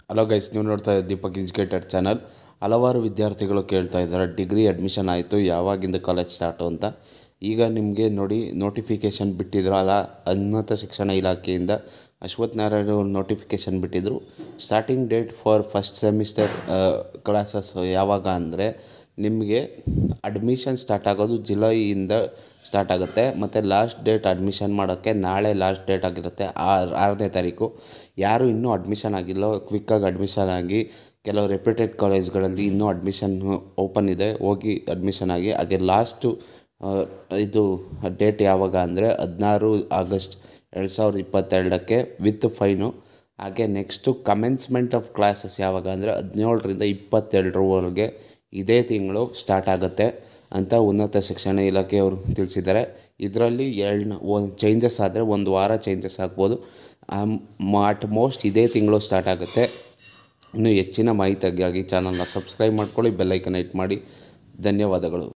hello guys ನೀವು ನೋಡ್ತಾ ಇದ್ದೀವಿ ದೀಪಕ್ ಎಜುಕೇಟೆಡ್ ಚಾನಲ್ ಹಲವಾರು ವಿದ್ಯಾರ್ಥಿಗಳು ಕೇಳ್ತಾ ಇದ್ದಾರೆ ಡಿಗ್ರಿ ಅಡ್ಮಿಷನ್ ಆಯಿತು ಯಾವಾಗಿಂದ ಕಾಲೇಜ್ ಸ್ಟಾರ್ಟು ಅಂತ ಈಗ ನಿಮಗೆ ನೋಡಿ ನೋಟಿಫಿಕೇಷನ್ ಬಿಟ್ಟಿದ್ರು ಅಲ್ಲ ಉನ್ನತ ಶಿಕ್ಷಣ ಇಲಾಖೆಯಿಂದ ಅಶ್ವಥ್ ನಾರಾಯಣ ಅವರು ನೋಟಿಫಿಕೇಷನ್ ಬಿಟ್ಟಿದ್ದರು starting date for first semester classes ಯಾವಾಗ ಅಂದರೆ ನಿಮಗೆ ಅಡ್ಮಿಷನ್ ಸ್ಟಾರ್ಟ್ ಆಗೋದು ಜುಲೈಯಿಂದ ಸ್ಟಾರ್ಟ್ ಆಗುತ್ತೆ ಮತ್ತು ಲಾಸ್ಟ್ ಡೇಟ್ ಅಡ್ಮಿಷನ್ ಮಾಡೋಕ್ಕೆ ನಾಳೆ ಲಾಸ್ಟ್ ಡೇಟ್ ಆಗಿರುತ್ತೆ ಆರು ಆರನೇ ತಾರೀಕು ಯಾರು ಇನ್ನೂ ಅಡ್ಮಿಷನ್ ಆಗಿಲ್ಲ ಕ್ವಿಕ್ಕಾಗಿ ಅಡ್ಮಿಷನ್ ಆಗಿ ಕೆಲವು ರೆಪ್ಯೂಟೆಡ್ ಕಾಲೇಜ್ಗಳಲ್ಲಿ ಇನ್ನೂ ಅಡ್ಮಿಷನ್ ಓಪನ್ ಇದೆ ಹೋಗಿ ಅಡ್ಮಿಷನ್ ಆಗಿ ಹಾಗೆ ಲಾಸ್ಟು ಇದು ಡೇಟ್ ಯಾವಾಗ ಅಂದರೆ ಹದಿನಾರು ಆಗಸ್ಟ್ ಎರಡು ಸಾವಿರದ ಇಪ್ಪತ್ತೆರಡಕ್ಕೆ ವಿತ್ ಫೈನು ಹಾಗೆ ನೆಕ್ಸ್ಟು ಕಮೆನ್ಸ್ಮೆಂಟ್ ಆಫ್ ಕ್ಲಾಸಸ್ ಯಾವಾಗ ಅಂದರೆ ಹದಿನೇಳರಿಂದ ಇಪ್ಪತ್ತೆರಡರವರೆಗೆ ಇದೇ ತಿಂಗಳು ಸ್ಟಾರ್ಟ್ ಆಗುತ್ತೆ ಅಂತ ಉನ್ನತ ಶಿಕ್ಷಣ ಇಲಾಖೆಯವರು ತಿಳಿಸಿದ್ದಾರೆ ಇದರಲ್ಲಿ ಎರಡು ಒಂದು ಚೇಂಜಸ್ ಆದರೆ ಒಂದು ವಾರ ಚೇಂಜಸ್ ಆಗ್ಬೋದು ಅಟ್ ಮೋಸ್ಟ್ ಇದೇ ತಿಂಗಳು ಸ್ಟಾರ್ಟ್ ಆಗುತ್ತೆ ಇನ್ನು ಹೆಚ್ಚಿನ ಮಾಹಿತಿಗಾಗಿ ಚಾನಲ್ನ ಸಬ್ಸ್ಕ್ರೈಬ್ ಮಾಡ್ಕೊಳ್ಳಿ ಬೆಲ್ಲೈಕನ್ ಹಿಟ್ ಮಾಡಿ ಧನ್ಯವಾದಗಳು